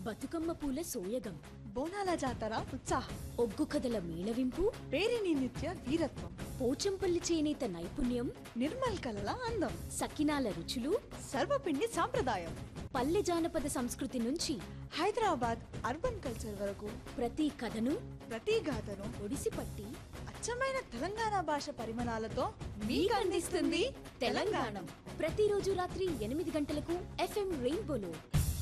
బతుకమ్మ పూల సోయగం బోనాల జాతర ఉత్సాహం ఒగ్గు కథల మేళవింపు పేరిని నిత్య వీరత్వం పోచంపల్లి చేనేత నైపుణ్యం నిర్మల్ కలల అందం సకినాల రుచులు సర్వపిండి సాంప్రదాయం పల్లె జానపద సంస్కృతి నుంచి హైదరాబాద్ అర్బన్ కల్చర్ వరకు ప్రతి కథను ప్రతి గాథను ఒడిసిపట్టి అచ్చమైన తెలంగాణ భాష పరిమాణాలతో మీకు అందిస్తుంది తెలంగాణ ప్రతిరోజు రాత్రి ఎనిమిది గంటలకు ఎఫ్ఎం రెయిన్బోలో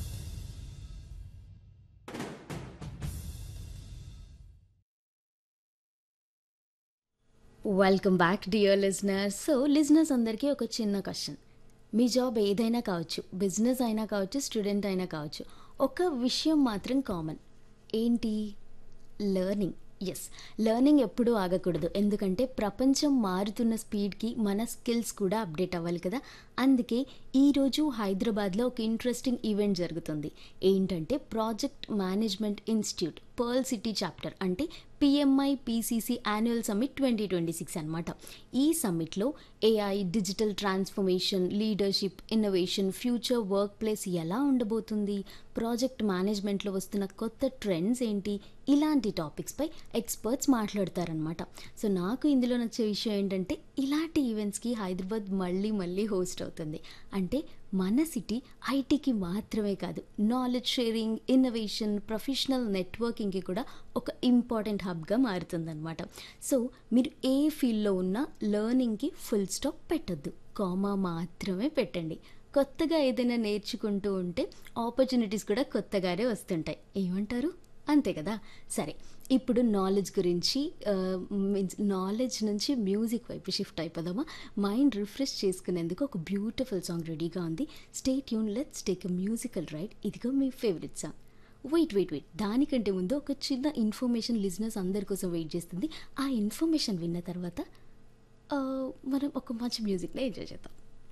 welcome back dear listeners so listeners అందరికీ ఒక చిన్న క్వశ్చన్ మీ జాబ్ ఏదైనా కావచ్చు బిజినెస్ అయినా కావచ్చు స్టూడెంట్ అయినా కావచ్చు ఒక విషయం మాత్రం కామన్ ఏంటి లెర్నింగ్ ఎస్ లెర్నింగ్ ఎప్పుడూ ఆగకూడదు ఎందుకంటే ప్రపంచం మారుతున్న స్పీడ్కి మన స్కిల్స్ కూడా అప్డేట్ అవ్వాలి కదా అందుకే ఈరోజు హైదరాబాద్లో ఒక ఇంట్రెస్టింగ్ ఈవెంట్ జరుగుతుంది ఏంటంటే project management institute pearl city chapter అంటే PMI PCC annual summit twenty twenty six అనమాట ఈ సమ్మిట్లో AI digital transformation leadership innovation future work place ఎలా ఉండబోతుంది ప్రాజెక్ట్ మేనేజ్మెంట్లో వస్తున్న కొత్త ట్రెండ్స్ ఏంటి ఇలాంటి టాపిక్స్పై ఎక్స్పర్ట్స్ మాట్లాడతారనమాట సో నాకు ఇందులో నచ్చే విషయం ఏంటంటే ఇలాంటి ఈవెంట్స్కి హైదరాబాద్ మళ్ళీ మళ్ళీ హోస్ట్ అవుతుంది అంటే మన సిటీ ఐటీకి మాత్రమే కాదు నాలెడ్జ్ షేరింగ్ ఇన్నోవేషన్ ప్రొఫెషనల్ నెట్వర్కింగ్కి కూడా ఒక ఇంపార్టెంట్ హబ్గా మారుతుందన్నమాట సో మీరు ఏ ఫీల్డ్లో ఉన్నా లెర్నింగ్కి ఫుల్ స్టాప్ పెట్టొద్దు కామా మాత్రమే పెట్టండి కొత్తగా ఏదైనా నేర్చుకుంటూ ఉంటే ఆపర్చునిటీస్ కూడా కొత్తగానే వస్తుంటాయి ఏమంటారు అంతే కదా సరే ఇప్పుడు నాలెడ్జ్ గురించి మీన్స్ నాలెడ్జ్ నుంచి మ్యూజిక్ వైపు షిఫ్ట్ అయిపోదామా మైండ్ రిఫ్రెష్ చేసుకునేందుకు ఒక బ్యూటిఫుల్ సాంగ్ రెడీగా ఉంది stay tune let's take a musical ride ఇదిగో మీ favourite song wait wait wait దానికంటే ముందు ఒక చిన్న ఇన్ఫర్మేషన్ లిజినెస్ అందరి కోసం వెయిట్ చేస్తుంది ఆ ఇన్ఫర్మేషన్ విన్న తర్వాత ఆ, మనం ఒక మంచి మ్యూజిక్ని ఎంజాయ్ చేద్దాం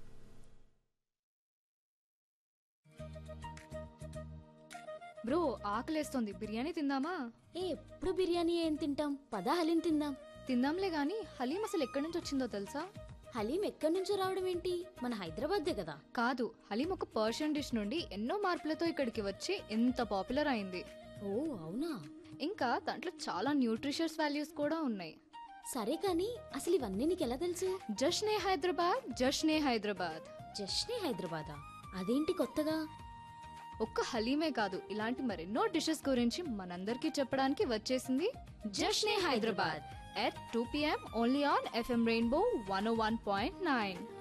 బ్రో ఆకలేస్తోంది బిర్యానీ తిందామా ఏ ఎప్పుడు బిర్యానీ ఏం తింటాం పదా హలీం తిందాం తిందాంలే గాని హలీం అసలు ఎక్కడి నుంచి వచ్చిందో తెలుసా హలీం ఎక్కడి నుంచో రావడం ఏంటి మన హైదరాబాద్దే కదా కాదు హలీం ఒక పర్షియన్ డిష్ నుండి ఎన్నో మార్పులతో ఇక్కడికి వచ్చి ఎంత పాపులర్ అయింది ఓ అవునా ఇంకా దాంట్లో చాలా న్యూట్రిషియస్ వాల్యూస్ కూడా ఉన్నాయి సరే కానీ అసలు ఇవన్నీ నీకు ఎలా తెలుసు జష్నే హైదరాబాద్ జష్నే హైదరాబాద్ జస్ట్నే హైదరాబాదా అదేంటి కొత్తగా ఒక్క హలీమే కాదు ఇలాంటి మరెన్నో డిషెస్ గురించి మనందరికీ చెప్పడానికి వచ్చేసింది Jashne Hyderabad at two PM only on FM Rainbow one one point nine